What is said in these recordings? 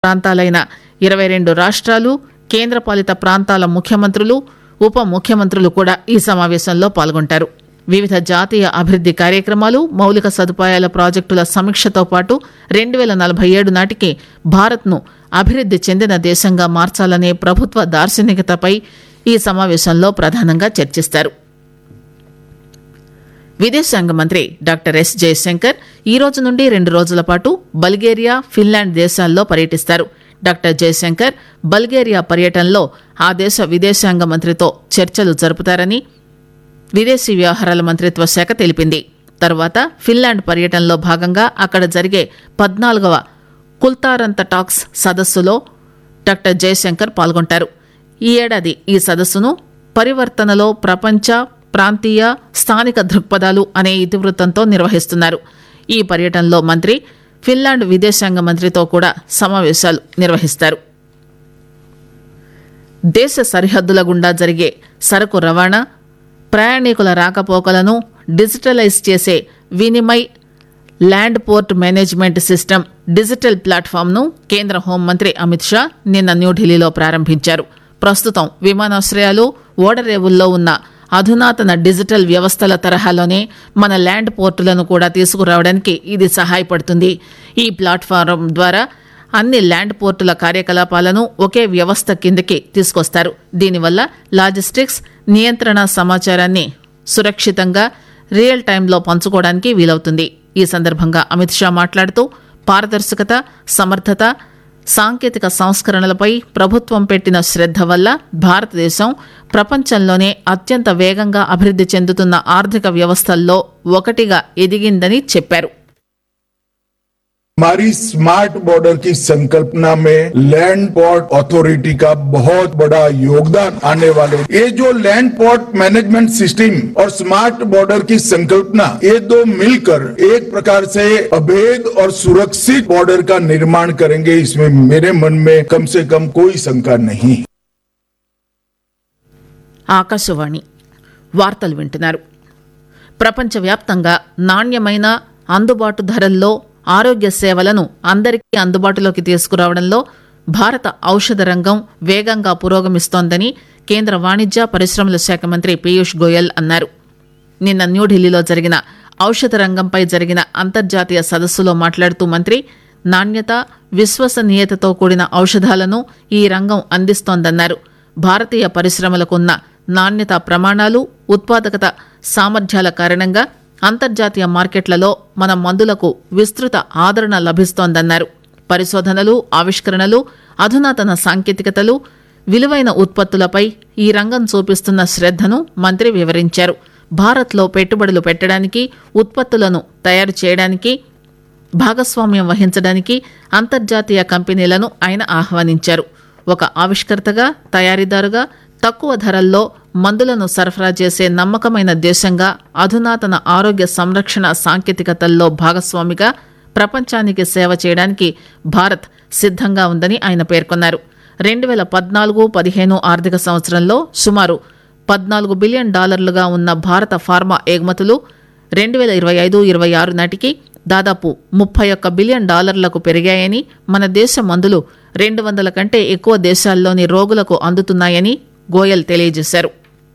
ప్రాంతాలైన ఇరవై రెండు రాష్ట్రాలు కేంద్రపాలిత ప్రాంతాల ముఖ్యమంత్రులు ఉప ముఖ్యమంత్రులు కూడా ఈ సమావేశంలో పాల్గొంటారు వివిధ జాతీయ అభివృద్ది కార్యక్రమాలు మౌలిక సదుపాయాల ప్రాజెక్టుల సమీక్షతో పాటు రెండు వేల నలభై ఏడు నాటికి భారత్ను అభివృద్ది చెందిన దేశంగా మార్చాలనే ప్రభుత్వ దార్శనికతపై ఈ సమావేశంలో ప్రధానంగా చర్చిస్తారు విదేశాంగ మంత్రి డాక్టర్ ఎస్ జయశంకర్ ఈ రోజు నుండి రెండు రోజుల పాటు బల్గేరియా ఫిన్లాండ్ దేశాల్లో పర్యటిస్తారు డాక్టర్ జయశంకర్ బల్గేరియా పర్యటనలో ఆ దేశ విదేశాంగ మంత్రితో చర్చలు జరుపుతారని విదేశీ వ్యవహారాల మంత్రిత్వ శాఖ తెలిపింది తర్వాత ఫిన్లాండ్ పర్యటనలో భాగంగా అక్కడ జరిగే పద్నాలుగవ కుల్తారంత టాక్స్ సదస్సులో డాక్టర్ జయశంకర్ పాల్గొంటారు ఈ ఏడాది ఈ సదస్సును పరివర్తనలో ప్రపంచ ప్రాంతీయ స్థానిక దృక్పథాలు అనే ఇతివృత్తంతో నిర్వహిస్తున్నారు ఈ పర్యటనలో మంత్రి ఫిన్లాండ్ విదేశాంగ మంత్రితో కూడా సమావేశాలు నిర్వహిస్తారు దేశ సరిహద్దుల గుండా జరిగే సరకు రవాణా ప్రయాణికుల రాకపోకలను డిజిటలైజ్ చేసే Vinimay land port management system digital ప్లాట్ఫామ్ను కేంద్ర హోంమంత్రి అమిత్ షా నిన్న న్యూఢిల్లీలో ప్రారంభించారు ప్రస్తుతం విమానాశ్రయాలు ఓడరేవుల్లో ఉన్న అధునాతన డిజిటల్ వ్యవస్థల తరహాలోనే మన ల్యాండ్ పోర్టులను కూడా తీసుకురావడానికి ఇది సహాయపడుతుంది ఈ ప్లాట్ఫారం ద్వారా అన్ని ల్యాండ్ పోర్టుల కార్యకలాపాలను ఒకే వ్యవస్థ కిందకి తీసుకొస్తారు దీనివల్ల లాజిస్టిక్స్ నియంత్రణ సమాచారాన్ని సురక్షితంగా రియల్ టైంలో పంచుకోవడానికి వీలవుతుంది ఈ సందర్భంగా అమిత్ షా మాట్లాడుతూ పారదర్శకత సమర్థత సాంకేతిక సంస్కరణలపై ప్రభుత్వం పెట్టిన శ్రద్ధ వల్ల భారతదేశం ప్రపంచంలోనే అత్యంత వేగంగా అభివృద్ది చెందుతున్న ఆర్థిక వ్యవస్థల్లో ఒకటిగా ఎదిగిందని చెప్పారు हमारी स्मार्ट बॉर्डर की संकल्पना में लैंड पोर्ट अथॉरिटी का बहुत बड़ा योगदान आने वाले ये जो लैंड पोर्ट मैनेजमेंट सिस्टम और स्मार्ट बॉर्डर की संकल्पना ये दो मिलकर एक प्रकार से अभेद और सुरक्षित बॉर्डर का निर्माण करेंगे इसमें मेरे मन में कम से कम कोई शंका नहीं है ఆకాశవాణి వార్తలు వింటున్నారు ప్రపంచవ్యాప్తంగా నాణ్యమైన అందుబాటు ధరల్లో ఆరోగ్య సేవలను అందరికీ అందుబాటులోకి తీసుకురావడంలో భారత ఔషధ రంగం వేగంగా పురోగమిస్తోందని కేంద్ర వాణిజ్య పరిశ్రమల శాఖ మంత్రి పీయూష్ గోయల్ అన్నారు నిన్న న్యూఢిల్లీలో జరిగిన ఔషధ రంగంపై జరిగిన అంతర్జాతీయ సదస్సులో మాట్లాడుతూ మంత్రి నాణ్యత విశ్వసనీయతతో కూడిన ఔషధాలను ఈ రంగం అందిస్తోందన్నారు భారతీయ పరిశ్రమలకున్న నాణ్యత ప్రమాణాలు ఉత్పాదకత సామర్థ్యాల కారణంగా అంతర్జాతీయ మార్కెట్లలో మన మందులకు విస్తృత ఆదరణ లభిస్తోందన్నారు పరిశోధనలు ఆవిష్కరణలు అధునాతన సాంకేతికతలు విలువైన ఉత్పత్తులపై ఈ రంగం చూపిస్తున్న శ్రద్దను మంత్రి వివరించారు భారత్లో పెట్టుబడులు పెట్టడానికి ఉత్పత్తులను తయారు చేయడానికి భాగస్వామ్యం వహించడానికి అంతర్జాతీయ కంపెనీలను ఆయన ఆహ్వానించారు ఒక ఆవిష్కర్తగా తయారీదారుగా తక్కువ ధరల్లో మందులను సరఫరా చేసే నమ్మకమైన దేశంగా అధునాతన ఆరోగ్య సంరక్షణ సాంకేతికతల్లో భాగస్వామిగా ప్రపంచానికి సేవ చేయడానికి భారత్ సిద్ధంగా ఉందని ఆయన పేర్కొన్నారు రెండు వేల పద్నాలుగు పదిహేను ఆర్థిక సంవత్సరంలో సుమారు పద్నాలుగు బిలియన్ డాలర్లుగా ఉన్న భారత ఫార్మా ఎగుమతులు రెండు వేల ఇరవై ఐదు ఇరవై ఆరు నాటికి దాదాపు ముప్పై ఒక్క బిలియన్ డాలర్లకు పెరిగాయని మన దేశ మందులు రెండు వందల కంటే ఎక్కువ దేశాల్లోని రోగులకు అందుతున్నాయని గోయల్ తెలియజేశారు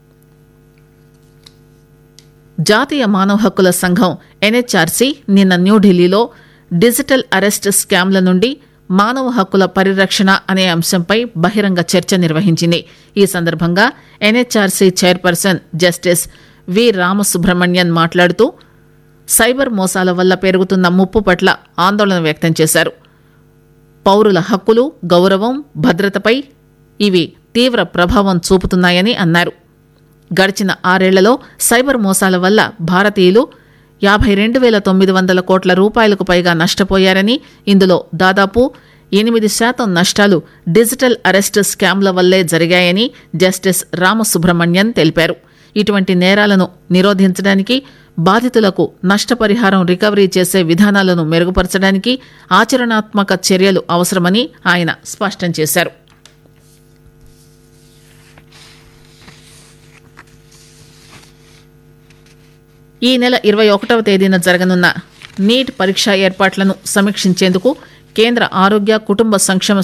జాతీయ మానవ హక్కుల సంఘం ఎన్హెచ్ఆర్సీ నిన్న న్యూఢిల్లీలో డిజిటల్ అరెస్ట్ స్కామ్ల నుండి మానవ హక్కుల పరిరక్షణ అనే అంశంపై బహిరంగ చర్చ నిర్వహించింది ఈ సందర్భంగా NHRC chairperson justice V Ramasubramanian మాట్లాడుతూ సైబర్ మోసాల వల్ల పెరుగుతున్న ముప్పు పట్ల ఆందోళన వ్యక్తం చేశారు పౌరుల హక్కులు గౌరవం భద్రతపై ఇవి తీవ్ర ప్రభావం చూపుతున్నాయని అన్నారు గడిచిన ఆరేళ్లలో సైబర్ మోసాల వల్ల భారతీయులు యాభై రెండు వేల తొమ్మిది వందల కోట్ల రూపాయలకు పైగా నష్టపోయారని ఇందులో దాదాపు ఎనిమిది శాతం నష్టాలు డిజిటల్ అరెస్ట్ స్కామ్ల వల్లే జరిగాయని జస్టిస్ రామసుబ్రహ్మణ్యన్ తెలిపారు ఇటువంటి నేరాలను నిరోధించడానికి బాధితులకు నష్టపరిహారం రికవరీ చేసే విధానాలను మెరుగుపరచడానికి ఆచరణాత్మక చర్యలు అవసరమని ఆయన స్పష్టం చేశారు ఈ నెల ఇరవై ఒకటవ తేదీన జరగనున్న నీట్ పరీక్ష ఏర్పాట్లను సమీక్షించేందుకు కేంద్ర ఆరోగ్య కుటుంబ సంక్షేమ